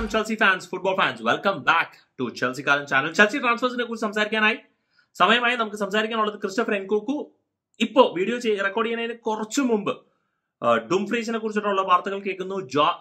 നമസ്കാരം Chelsea fans football fans welcome back to Chelsea കാലൻ channel Chelsea ട്രാൻസ്ഫേഴ്സിനെ കുറിച്ച് സംസാരിക്കാനായി സമയമായി നമുക്ക് സംസാരിക്കാനുള്ളത് ക്രിസ്റ്റഫർ എൻകൂക്കു ഇപ്പോ വീഡിയോ റെക്കോർഡ് ചെയ്യുന്നതിന് കുറച്ചു മുമ്പ് ഡുംഫ്രീസിനെ കുറിച്ചിട്ടുള്ള വാർത്തകൾ കേൾക്കുന്നു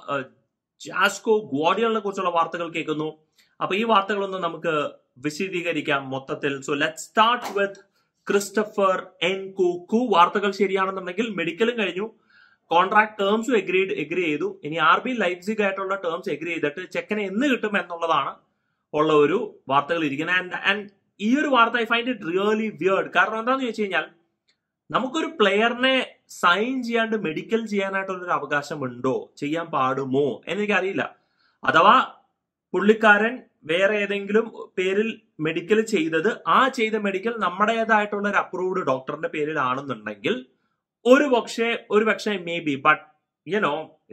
ജാസ്കോ ഗ്വാഡിയലിനെ കുറിച്ചുള്ള വാർത്തകൾ കേൾക്കുന്നു അപ്പൊ ഈ വാർത്തകളൊന്നും നമുക്ക് വിശദീകരിക്കാം മൊത്തത്തിൽ so let start with Christopher Nkunku വാർത്തകൾ ശരിയാണെന്നുണ്ടെങ്കിൽ മെഡിക്കലും കഴിഞ്ഞു കോൺട്രാക്ട് ടേംസും എഗ്രീഡ് എഗ്രി ചെയ്തു ഇനി ആർ ബി ലൈഫ്സിഗ് ആയിട്ടുള്ള ടേംസ് എഗ്രി ചെയ്തിട്ട് ചെക്കനെ എന്ന് കിട്ടും എന്നുള്ളതാണ് ഉള്ള ഒരു വാർത്തകൾ ഇരിക്കുന്നത് ആൻഡ് ആൻഡ് ഈ ഒരു വാർത്ത I find it really weird കാരണം എന്താണെന്ന് ചോദിച്ചു കഴിഞ്ഞാൽ നമുക്കൊരു പ്ലെയറിനെ സൈൻ ചെയ്യാണ്ട് മെഡിക്കൽ ചെയ്യാനായിട്ടുള്ള ഒരു അവകാശം ഉണ്ടോ ചെയ്യാൻ പാടുമോ എന്നെനിക്കറിയില്ല അഥവാ പുള്ളിക്കാരൻ വേറെ ഏതെങ്കിലും പേരിൽ മെഡിക്കൽ ചെയ്തത് ആ ചെയ്ത മെഡിക്കൽ നമ്മുടേതായിട്ടുള്ള ഒരു അപ്രൂവ്ഡ് ഡോക്ടറിന്റെ പേരിലാണെന്നുണ്ടെങ്കിൽ ഒരു പക്ഷേ ഒരു പക്ഷേ may be but you know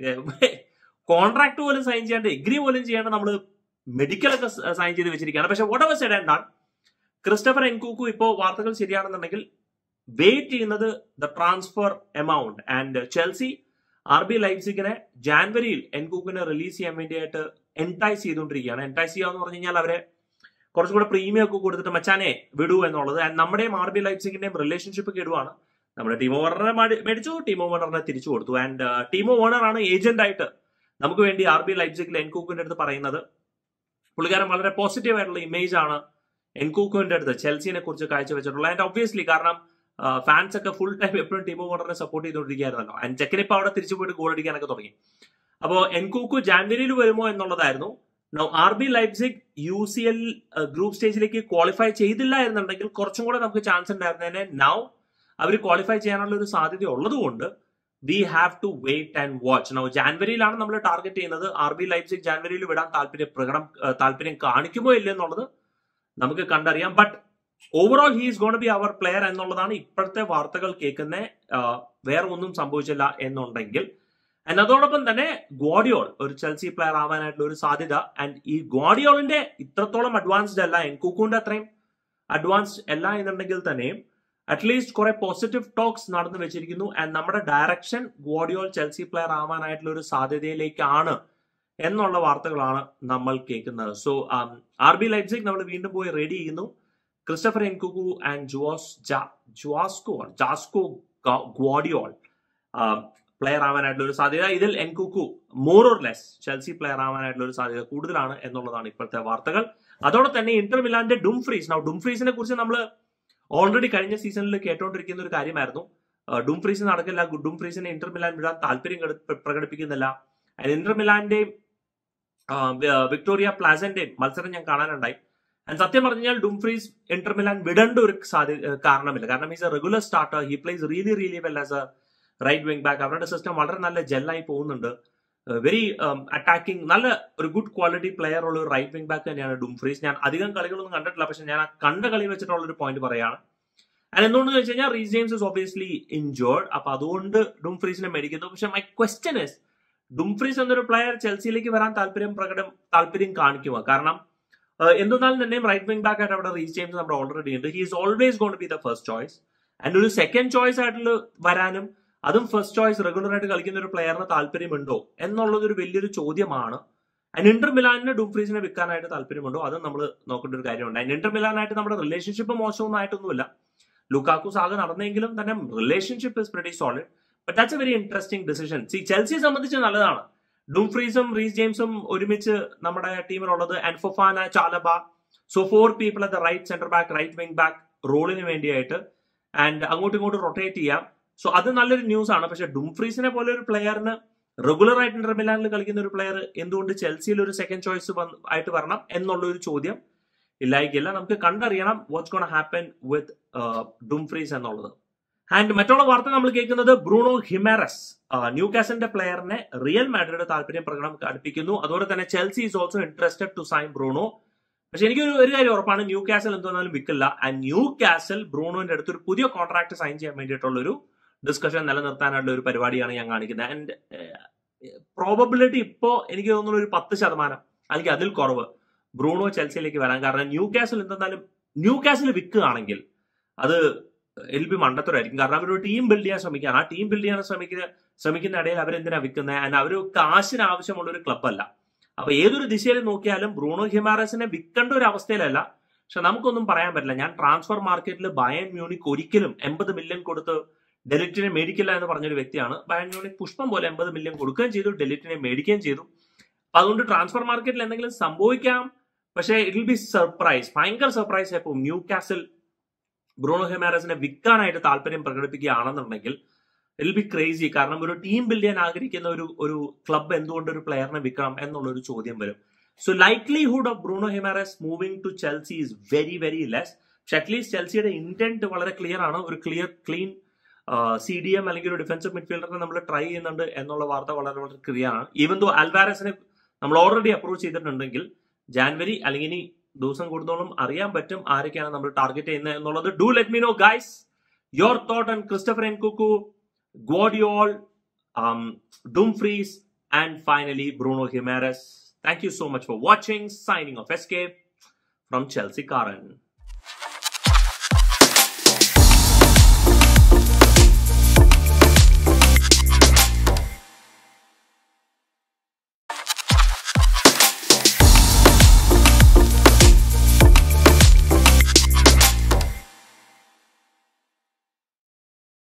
contract പോലും സൈൻ ചെയ്യാണ്ട് എഗ്രി പോലും ചെയ്യാണ്ട് നമ്മൾ മെഡിക്കലൊക്കെ സൈൻ ചെയ്ത് വെച്ചിരിക്കുകയാണ് പക്ഷെ വോട്ട് എവർ സെഡ് എന്താണ് ക്രിസ്റ്റഫർ എൻകൂക്കു ഇപ്പോൾ വാർത്തകൾ ശരിയാണെന്നുണ്ടെങ്കിൽ വെയിറ്റ് ചെയ്യുന്നത് the transfer amount and Chelsea R B ലൈഫ്സിക്കിനെ ജാൻവരിയിൽ എൻകൂക്കിനെ റിലീസ് ചെയ്യാൻ വേണ്ടിയിട്ട് എൻടൈസ് ചെയ്തുകൊണ്ടിരിക്കുകയാണ് എൻടൈസ് ചെയ്യാന്ന് പറഞ്ഞു കഴിഞ്ഞാൽ അവരെ കുറച്ചുകൂടെ പ്രീമിയം ഒക്കെ കൊടുത്തിട്ട് മച്ചാനെ വിടൂ എന്നുള്ളത് ആൻഡ് നമ്മുടെയും ആർ ബി ലൈഫ്സിക്കിന്റെയും റിലേഷൻഷിപ്പ് കേടുവാണ് നമ്മുടെ ടീമോ വേണറെ മേടിച്ചു ടീമോ വേണറിനെ തിരിച്ചു കൊടുത്തു ആൻഡ് ടീമോ വേണർ ആണ് ഏജന്റ് ആയിട്ട് നമുക്ക് വേണ്ടി ആർ ബി ലൈഫ്സിക്കിൽ എൻകൂക്കിന്റെ അടുത്ത് പറയുന്നത് പുള്ളിക്കാരൻ വളരെ പോസിറ്റീവ് ആയിട്ടുള്ള ഇമേജ് ആണ് എൻകൂക്കുവിന്റെ അടുത്ത് ചെൽസിനെ കുറിച്ച് കാഴ്ചവെച്ചിട്ടുള്ളത് ആൻഡ് ഒബ്വിയസ്ലി കാരണം ഫാൻസ് ഒക്കെ ഫുൾ ടൈം എപ്പോഴും ടീമോ വേണറിനെ സപ്പോർട്ട് ചെയ്തുകൊണ്ടിരിക്കുകയായിരുന്നല്ലോ ആൻഡ് ചെക്കൻ ഇപ്പൊ അവിടെ തിരിച്ചു പോയിട്ട് ഗോൾ അടിക്കാനൊക്കെ തുടങ്ങി അപ്പോൾ എൻകൂക്കു ജാനുവരിയിൽ വരുമോ എന്നുള്ളതായിരുന്നു R B Leipzig U C L group സ്റ്റേജിലേക്ക് ക്വാളിഫൈ ചെയ്തില്ല എന്നുണ്ടെങ്കിൽ കുറച്ചും കൂടെ നമുക്ക് ചാൻസ് ഉണ്ടായിരുന്നതിനെ നൗ അവർ ക്വാളിഫൈ ചെയ്യാനുള്ള ഒരു സാധ്യത ഉള്ളതുകൊണ്ട് we have to wait and watch now ജാനുവരിയിലാണ് നമ്മൾ ടാർഗറ്റ് ചെയ്യുന്നത് ആർ ബി ലൈപ്സിക് ജാനുവരിയിൽ വിടാൻ താല്പര്യം പ്രകടനം താല്പര്യം കാണിക്കുമോ ഇല്ല എന്നുള്ളത് നമുക്ക് കണ്ടറിയാം but overall he is gonna be our player എന്നുള്ളതാണ് ഇപ്പോഴത്തെ വാർത്തകൾ കേൾക്കുന്ന വേറെ ഒന്നും സംഭവിച്ചില്ല എന്നുണ്ടെങ്കിൽ ആൻഡ് അതോടൊപ്പം തന്നെ ഗ്വാഡിയോൾ ഒരു ചെൽസി പ്ലെയർ ആവാനായിട്ടുള്ള ഒരു സാധ്യത ആൻഡ് ഈ ഗ്വാഡിയോളിന്റെ ഇത്രത്തോളം അഡ്വാൻസ്ഡ് അല്ല എൻകൂക്കുന്റെ അത്രയും അഡ്വാൻസ്ഡ് അല്ല എന്നുണ്ടെങ്കിൽ തന്നെയും അറ്റ്ലീസ്റ്റ് കുറെ പോസിറ്റീവ് ടോക്സ് നടന്നു വെച്ചിരിക്കുന്നു ആൻഡ് നമ്മുടെ ഡയറക്ഷൻ ഗ്വാഡിയോൾ ചെൽസി പ്ലെയർ ആവാനായിട്ടുള്ള ഒരു സാധ്യതയിലേക്കാണ് എന്നുള്ള വാർത്തകളാണ് നമ്മൾ കേൾക്കുന്നത് സോ ആർ ബി ലൈബ്സിക് നമ്മൾ വീണ്ടും പോയി റെഡി ചെയ്യുന്നു ക്രിസ്റ്റഫർ എൻകുക്കു ആൻഡ് ജുവാസ് ജുവാസ്കോ ജാസ്കോ ഗ്വാഡിയോൾ പ്ലെയർ ആവാനായിട്ടുള്ള ഒരു സാധ്യത ഇതിൽ Nkunku more or less Chelsea player ആവാനായിട്ടുള്ള ഒരു സാധ്യത കൂടുതലാണ് എന്നുള്ളതാണ് ഇപ്പോഴത്തെ വാർത്തകൾ അതോടെ തന്നെ ഇന്റർ മിലാന്റെ ഡുംഫ്രീസ് നൗ ഡുംഫ്രീസിനെ കുറിച്ച് നമ്മൾ ഓൾറെഡി കഴിഞ്ഞ സീസണിൽ കേട്ടോണ്ടിരിക്കുന്ന ഒരു കാര്യമായിരുന്നു ഡുംഫ്രീസ് നടക്കില്ല ഡുംഫ്രീസിനെ ഇന്റർ മിലാൻ വിടാൻ താല്പര്യം പ്രകടിപ്പിക്കുന്നില്ല ഇന്റർ മിലാന്റെയും വിക്ടോറിയ പ്ലാസന്റെയും മത്സരം ഞാൻ കാണാനുണ്ടായി സത്യം പറഞ്ഞാൽ ഡുംഫ്രീസ് ഇന്റർ മിലാൻ വിടേണ്ട ഒരു സാധ്യത കാരണമില്ല കാരണം is a regular starter he plays really really well as a right wing back അവരുടെ സിസ്റ്റം വളരെ നല്ല ജെല്ലായി പോകുന്നുണ്ട് വെരി അറ്റാക്കിംഗ് നല്ല ഒരു ഗുഡ് ക്വാളിറ്റി പ്ലെയർ ഉള്ള ഒരു റൈറ്റ് വിംഗ് ബാക്ക് തന്നെയാണ് ഡുംഫ്രീസ് ഞാൻ അധികം കളികളൊന്നും കണ്ടിട്ടില്ല പക്ഷെ ഞാൻ ആ കണ്ട കളി വെച്ചിട്ടുള്ള ഒരു പോയിന്റ് പറയാണ് ആൻഡ് എന്തുകൊണ്ടെന്ന് വെച്ച് കഴിഞ്ഞാൽ Reece James is obviously injured അപ്പൊ അതുകൊണ്ട് ഡുംഫ്രീസിനെ മേടിക്കുന്നു പക്ഷെ മൈ ക്വസ്റ്റ്യൻ ഇസ് ഡുംഫ്രീസ് എന്നൊരു പ്ലെയർ ചെൽസിയിലേക്ക് വരാൻ താല്പര്യം പ്രകടം താല്പര്യം കാണിക്കുക കാരണം എന്തെന്നാലും തന്നെയും റൈറ്റ് വിംഗ് ബാക്ക് ആയിട്ട് അവിടെ റീസ് ജെയിംസ് നമ്മുടെ ഓൾറെഡി ഉണ്ട് he is always gonna be the first choice and ഒരു സെക്കൻഡ് ചോയ്സ് ആയിട്ടുള്ള വരാനും അതും ഫസ്റ്റ് ചോയ്സ് റെഗുലർ ആയിട്ട് കളിക്കുന്ന ഒരു പ്ലെയറിന് താല്പര്യമുണ്ടോ എന്നുള്ളത് ഒരു വലിയൊരു ചോദ്യമാണ് ആൻഡ് ഇന്റർ മിലാനിന് ഡുംഫ്രീസിനെ വിൽക്കാനായിട്ട് താല്പര്യമുണ്ടോ അതും നമ്മൾ നോക്കേണ്ട ഒരു കാര്യമുണ്ട് ആൻഡ് ഇന്റർ മിലാനായിട്ട് നമ്മുടെ റിലേഷൻഷിപ്പ് മോശമൊന്നും ആയിട്ടൊന്നുമില്ല ലുക്കാക്കു സാഗ് നടന്നെങ്കിലും തന്നെ relationship is very solid but that's a very interesting decision സി ചെൽസിയെ സംബന്ധിച്ച് നല്ലതാണ് ഡുംഫ്രീസും റീസ് ജെയിംസും ഒരുമിച്ച് നമ്മുടെ ടീമിലുള്ളത് and Fofana Chalobah so four people at the right centre back right wing back റോളിന് വേണ്ടിയായിട്ട് ആൻഡ് അങ്ങോട്ടും ഇങ്ങോട്ടും റൊട്ടേറ്റ് ചെയ്യാം സോ അത് നല്ലൊരു ന്യൂസ് ആണ് പക്ഷെ ഡുംഫ്രീസിനെ പോലെ ഒരു പ്ലെയറിന് റെഗുലർ ആയിട്ട് ഇന്റർ മിലാനിൽ കളിക്കുന്ന ഒരു പ്ലെയർ എന്തുകൊണ്ട് ചെൽസിയിൽ ഒരു സെക്കൻഡ് ചോയ്സ് ആയിട്ട് വരണം എന്നുള്ള ഒരു ചോദ്യം ഇല്ലായിക്കില്ല നമുക്ക് കണ്ടറിയണം what's gonna happen with Dumfries എന്നുള്ളത് ആൻഡ് മറ്റുള്ള വാർത്ത നമ്മൾ കേൾക്കുന്നത് ബ്രൂണോ ഹിമാരസ് ന്യൂ കാസലിന്റെ പ്ലെയറിനെ റിയൽ മാഡ്രിഡ് താല്പര്യം പ്രകടനം അടുപ്പിക്കുന്നു അതുപോലെ തന്നെ Chelsea is also interested to sign Bruno പക്ഷെ എനിക്ക് ഒരു കാര്യം ഉറപ്പാണ് ന്യൂ കാസൽ എന്തെന്നാലും വിൽക്കില്ല ആൻഡ് ന്യൂ കാസൽ ബ്രൂണോന്റെ അടുത്ത് ഒരു പുതിയ കോൺട്രാക്ട് സൈൻ ചെയ്യാൻ വേണ്ടിയിട്ടുള്ള ഒരു ഡിസ്കഷൻ നിലനിർത്താനുള്ള ഒരു പരിപാടിയാണ് ഞാൻ കാണിക്കുന്നത് ആൻഡ് പ്രോബബിലിറ്റി ഇപ്പോ എനിക്ക് തോന്നുന്നു ഒരു പത്ത് ശതമാനം അല്ലെങ്കിൽ അതിൽ കുറവ് ബ്രൂണോ ചെൽസിയിലേക്ക് വരാൻ കാരണം ന്യൂ കാസൽ എന്തെന്നാലും ന്യൂ കാസിൽ വിൽക്കുകയാണെങ്കിൽ അത് എൽ ബി മണ്ടത്തരായിരിക്കും കാരണം അവരൊരു ടീം ബിൽഡ് ചെയ്യാൻ ശ്രമിക്കുകയാണ് ആ ടീം ബിൽഡ് ചെയ്യാൻ ശ്രമിക്കുന്ന ശ്രമിക്കുന്ന ഇടയിൽ അവരെന്തിനാ വിൽക്കുന്നത് ആൻഡ് അവർ കാശിന് ആവശ്യമുള്ള ഒരു ക്ലബ്ബല്ല അപ്പൊ ഏതൊരു ദിശയിൽ നോക്കിയാലും ബ്രൂണോ ഹിമാരസിനെ വിൽക്കേണ്ട ഒരു അവസ്ഥയിലല്ല പക്ഷെ നമുക്കൊന്നും പറയാൻ പറ്റില്ല ഞാൻ ട്രാൻസ്ഫർ മാർക്കറ്റിൽ ബയൺ മ്യൂണിക് ഒരിക്കലും എൺപത് മില്യൺ കൊടുത്ത് ഡെലിറ്റിനെ മേടിക്കില്ല എന്ന് പറഞ്ഞൊരു വ്യക്തിയാണ് ബയൺ മ്യൂണിക് പുഷ്പം പോലെ എൺപത് മില്യൺ കൊടുക്കുകയും ചെയ്തു ഡെലിറ്റിനെ മേടിക്കുകയും ചെയ്തു അപ്പൊ അതുകൊണ്ട് ട്രാൻസ്ഫർ മാർക്കറ്റിൽ എന്തെങ്കിലും സംഭവിക്കാം പക്ഷേ ഇറ്റ് വിൽ ബി സർപ്രൈസ് ഭയങ്കര സർപ്രൈസ് ആയപ്പോൾ ന്യൂ കാസിൽ ബ്രൂണോ ഹിമാരസിനെ വിൽക്കാനായിട്ട് താല്പര്യം പ്രകടിപ്പിക്കുകയാണെന്നുണ്ടെങ്കിൽ ഇൽ ബി ക്രേസി കാരണം ഒരു ടീം ബിൽഡ് ചെയ്യാൻ ആഗ്രഹിക്കുന്ന ഒരു ഒരു ക്ലബ് എന്തുകൊണ്ട് ഒരു പ്ലെയറിനെ വിൽക്കണം എന്നുള്ളൊരു ചോദ്യം വരും so likelihood of Bruno Guimaraes moving to Chelsea is very very less പക്ഷെ അറ്റ്ലീസ്റ്റ് ചെൽസിയുടെ ഇന്റന്റ് വളരെ ക്ലിയർ ആണ് ഒരു clear clean C D M അല്ലെങ്കിൽ ഒരു ഡിഫൻസീവ് മിഡ്ഫീൽഡറിനെ നമ്മൾ ട്രൈ ചെയ്യുന്നുണ്ട് എന്നുള്ള വാർത്ത വളരെ വളരെ ക്ലിയർ ആണ് ഈവൻ ദോ അൽവാരസിനെ നമ്മൾ ഓൾറെഡി അപ്രോച്ച് ചെയ്തിട്ടുണ്ടെങ്കിൽ ജാൻവരി അല്ലെങ്കിൽ ഇനി ദിവസം കൂടുന്നോളം അറിയാൻ പറ്റും ആരൊക്കെയാണ് നമ്മൾ ടാർഗറ്റ് ചെയ്യുന്നത് എന്നുള്ളത് do let me know guys your thought and Christopher Nkunku Guardiol, um, Dumfries, and finally Bruno Jimenez. Thank you so much for watching. Signing off, Escape from Chelsea Karen.